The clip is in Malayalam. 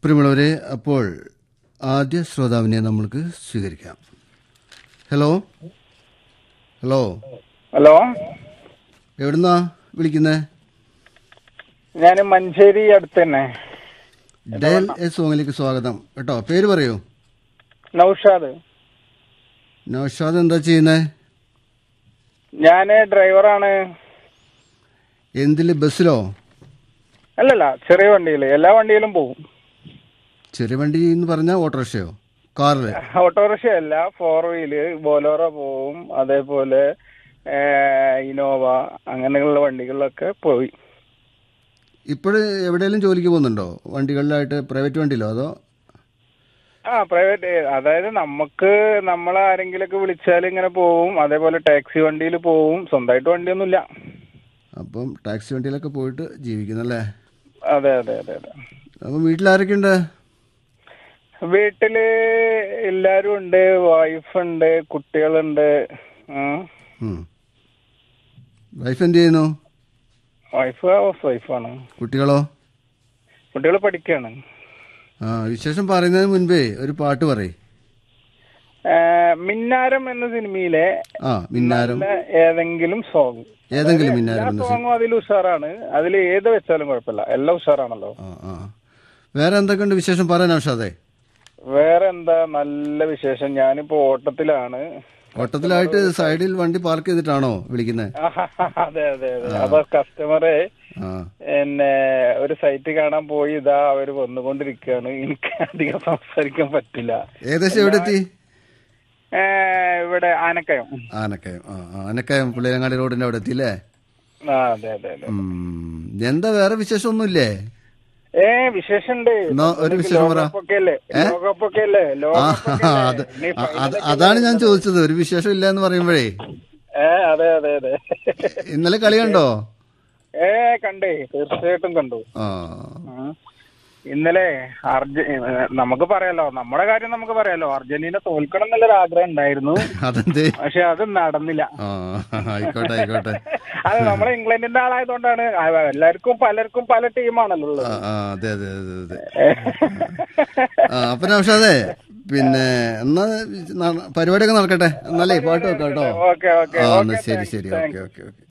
പ്രിയമുള്ളവരെ അപ്പോൾ ആദ്യ ശ്രോതാവിനെ നമ്മൾക്ക് സ്വീകരിക്കാം ഹലോ ഹലോ ഹലോ എവിടുന്നാ വിളിക്കുന്നത് ഞാൻ മഞ്ചേരി അടുത്ത് തന്നെ ഡയൽ എ സോങ്ങിലേക്ക് സ്വാഗതം കേട്ടോ പേര് പറയൂ നൗഷാദ് നൗഷാദ് എന്താ ചെയ്യുന്നത് ഞാൻ ഡ്രൈവറാണ് എന്തിൽ ബസ്സിലോ അല്ലല്ല ചെറിയ വണ്ടിയിൽ എല്ലാ വണ്ടിയിലും പോകും ചെറിയ വണ്ടി എന്ന് പറഞ്ഞാൽ ഓട്ടോറിക്ഷയോ കാറില് ഓട്ടോറിക്ഷ അല്ല ഫോർ വീല് ബോലോറോ പോവും അതേപോലെ ഏ, ഇനോവ അങ്ങനെയുള്ള വണ്ടികളിലൊക്കെ പോയി ഇപ്പോൾ എവിടെയെങ്കിലും ജോലിക്ക് പോകുന്നുണ്ടോ വണ്ടികളിലായിട്ട് പ്രൈവറ്റ് വണ്ടിയിലോ അതോ ആ പ്രൈവറ്റ് അതായത് നമുക്ക് നമ്മളെ ആരെങ്കിലൊക്കെ വിളിച്ചാൽ ഇങ്ങനെ പോവും അതേപോലെ ടാക്സി വണ്ടിയിൽ പോവും സ്വന്തമായിട്ട് വണ്ടിയൊന്നുമില്ല അപ്പം ടാക്സി വണ്ടിയിലൊക്കെ പോയിട്ട് ജീവിക്കുന്നല്ലേ അതെ അതെ അതെ അതെ അപ്പം വീട്ടിലാരൊക്കെയുണ്ട് വീട്ടില് എല്ലാരും ഉണ്ട് വൈഫുണ്ട് കുട്ടികളുണ്ട് ഉം. ഉം. വൈഫ് എന്ത് ചെയ്യുന്നു വൈഫ് ഹൗസ് വൈഫാണ് കുട്ടികളോ കുട്ടികൾ പഠിക്കാണ് ആ വിശേഷം പറയുന്നതിന് മുൻപേ ഒരു പാട്ട് പറയ് മിന്നാരം എന്ന സിനിമയിലെ ആ മിന്നാരം നല്ല ഏതെങ്കിലും സോങ് ഏതെങ്കിലും എല്ലാ മിന്നാരം എന്ന സോങ്ങും അതിൽ ഉഷാറാണ് അതിൽ ഏത് വെച്ചാലും കുഴപ്പമില്ല എല്ലാം ഉഷാറാണല്ലോ ആ ആ വേറെ എന്തൊക്കെയുണ്ട് വിശേഷം പറയാൻ ആവശ്യതെ വേറെ എന്താ നല്ല വിശേഷം ഞാനിപ്പോ ഓട്ടത്തിലാണ് ഓട്ടത്തിലായിട്ട് സൈഡിൽ വണ്ടി പാർക്ക് ചെയ്തിട്ടാണോ വിളിക്കുന്നത് അതെ അതെ അതെ അപ്പൊ കസ്റ്റമറെ ആ എന്നെ ഒരു സൈറ്റ് കാണാൻ പോയി ഇതാ അവര് വന്നുകൊണ്ടിരിക്കുകയാണ് എനിക്ക് അധികം സംസാരിക്കാൻ പറ്റില്ല ഏകദേശം എവിടെ എത്തി ഏ, ഇവിടെ ആനക്കയം ആനക്കയം ആ ആ, ആനക്കയം പുള്ളിയങ്ങാടി റോഡിന്റെ അവിടെ എത്തിയില്ലേ ആ അതെ അതെ അതെ ഉം. എന്താ വേറെ വിശേഷമൊന്നുമില്ലേ ഏ വിശേഷണ്ട് എന്നാ ഒരു വിശേഷം പറ. ലോകകപ്പൊക്കെ അല്ലേ ലോകകപ്പൊക്കെ അല്ലേ ആ ലോകകപ്പൊക്കെ അത് അല്ലേ? ഇനി ആ, അത് final അതാണ് ഞാൻ ചോദിച്ചത് ഒരു വിശേഷം ഇല്ല എന്ന് പറയുമ്പോഴേ ഏ അതെ അതെ അതെ ഇന്നലെ കളി കണ്ടോ ഏ കണ്ടേ തീർച്ചയായിട്ടും കണ്ടു ആ ഉം. ഇന്നലെ അർജ നമുക്ക് പറയാലോ നമ്മുടെ കാര്യം നമുക്ക് പറയാലോ അർജന്റീന തോൽക്കണം എന്നുള്ളൊരു ആഗ്രഹം ഉണ്ടായിരുന്നു അതെന്തേ പക്ഷെ അത് നടന്നില്ല ആ ആയിക്കോട്ടെ ആയിക്കോട്ടെ അത് നമ്മളെ ഇംഗ്ലണ്ടിന്റെ ആളായതുകൊണ്ടാണ് ആ, എല്ലാവർക്കും പലർക്കും പല ടീമാണല്ലോ ഉള്ളത് ആ ആ, അതെ അതെ അതെ അതെ ആ അപ്പൊ നൗഷാദേ പിന്നെ എന്നാ ന- പരിപാടിയൊക്കെ നടക്കട്ടെ എന്നാലേ പാട്ട് വെക്കാം കേട്ടോ ഓക്കെ ഓക്കെ ആ ഓക്കെ എന്നാ ശരി ശരി ഓക്കെ ഓക്കെ ഓക്കെ